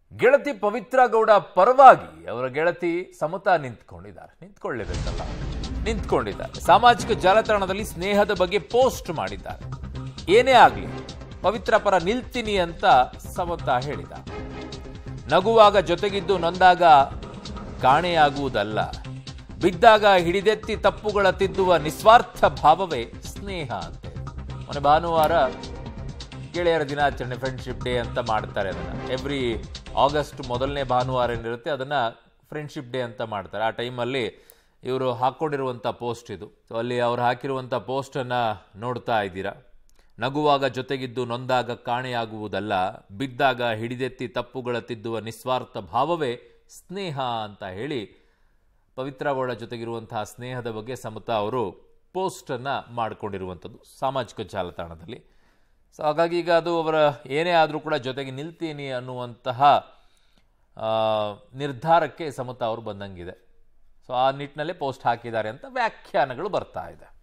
ಗೆಳತಿ ಪವಿತ್ರ ಗೌಡ ಪರವಾಗಿ ಅವರ ಗೆಳತಿ ಸಮತಾ ನಿಂತ್ಕೊಂಡಿದ್ದಾರೆ ನಿಂತ್ಕೊಳ್ಳೇಬೇಕಲ್ಲ ನಿಂತ್ಕೊಂಡಿದ್ದಾರೆ ಸಾಮಾಜಿಕ ಜಾಲತಾಣದಲ್ಲಿ ಸ್ನೇಹದ ಬಗ್ಗೆ ಪೋಸ್ಟ್ ಮಾಡಿದ್ದಾರೆ ಏನೇ ಆಗಲಿ ಪವಿತ್ರ ಪರ ನಿಲ್ತೀನಿ ಅಂತ ಸಮತಾ ಹೇಳಿದ ನಗುವಾಗ ಜೊತೆಗಿದ್ದು ನೊಂದಾಗ ಕಾಣೆಯಾಗುವುದಲ್ಲ ಬಿದ್ದಾಗ ಹಿಡಿದೆತ್ತಿ ತಪ್ಪುಗಳ ತಿದ್ದುವ ನಿಸ್ವಾರ್ಥ ಭಾವವೇ ಸ್ನೇಹ ಅಂತೆ ಮೊನ್ನೆ ಭಾನುವಾರ ಗೆಳೆಯರ ದಿನಾಚರಣೆ ಫ್ರೆಂಡ್ಶಿಪ್ ಡೇ ಅಂತ ಮಾಡ್ತಾರೆ ಅದನ್ನ ಎವ್ರಿ ಆಗಸ್ಟ್ ಮೊದಲನೇ ಭಾನುವಾರ ಏನಿರುತ್ತೆ ಅದನ್ನ ಫ್ರೆಂಡ್ಶಿಪ್ ಡೇ ಅಂತ ಮಾಡ್ತಾರೆ ಆ ಟೈಮಲ್ಲಿ ಇವರು ಹಾಕ್ಕೊಂಡಿರುವಂಥ ಪೋಸ್ಟ್ ಇದು ಸೊ ಅಲ್ಲಿ ಅವ್ರು ಹಾಕಿರುವಂಥ ಪೋಸ್ಟನ್ನು ನೋಡ್ತಾ ಇದ್ದೀರಾ ನಗುವಾಗ ಜೊತೆಗಿದ್ದು ನೊಂದಾಗ ಕಾಣೆಯಾಗುವುದಲ್ಲ ಬಿದ್ದಾಗ ಹಿಡಿದೆತ್ತಿ ತಪ್ಪುಗಳ ತಿದ್ದುವ ನಿಸ್ವಾರ್ಥ ಭಾವವೇ ಸ್ನೇಹ ಅಂತ ಹೇಳಿ ಪವಿತ್ರ ಗೌಡ ಜೊತೆಗಿರುವಂತಹ ಸ್ನೇಹದ ಬಗ್ಗೆ ಸಮತಾ ಅವರು ಪೋಸ್ಟನ್ನು ಮಾಡಿಕೊಂಡಿರುವಂಥದ್ದು ಸಾಮಾಜಿಕ ಜಾಲತಾಣದಲ್ಲಿ ಸೊ ಹಾಗಾಗಿ ಈಗ ಅದು ಅವರ ಏನೇ ಆದರೂ ಕೂಡ ಜೊತೆಗೆ ನಿಲ್ತೀನಿ ಅನ್ನುವಂತಹ ಆ, ನಿರ್ಧಾರಕ್ಕೆ ಸಮತಾ ಅವರು ಬಂದಂಗಿದೆ ಸೊ ಆ ನಿಟ್ಟಿನಲ್ಲೇ ಪೋಸ್ಟ್ ಹಾಕಿದ್ದಾರೆ ಅಂತ ವ್ಯಾಖ್ಯಾನಗಳು ಬರ್ತಾ ಇದೆ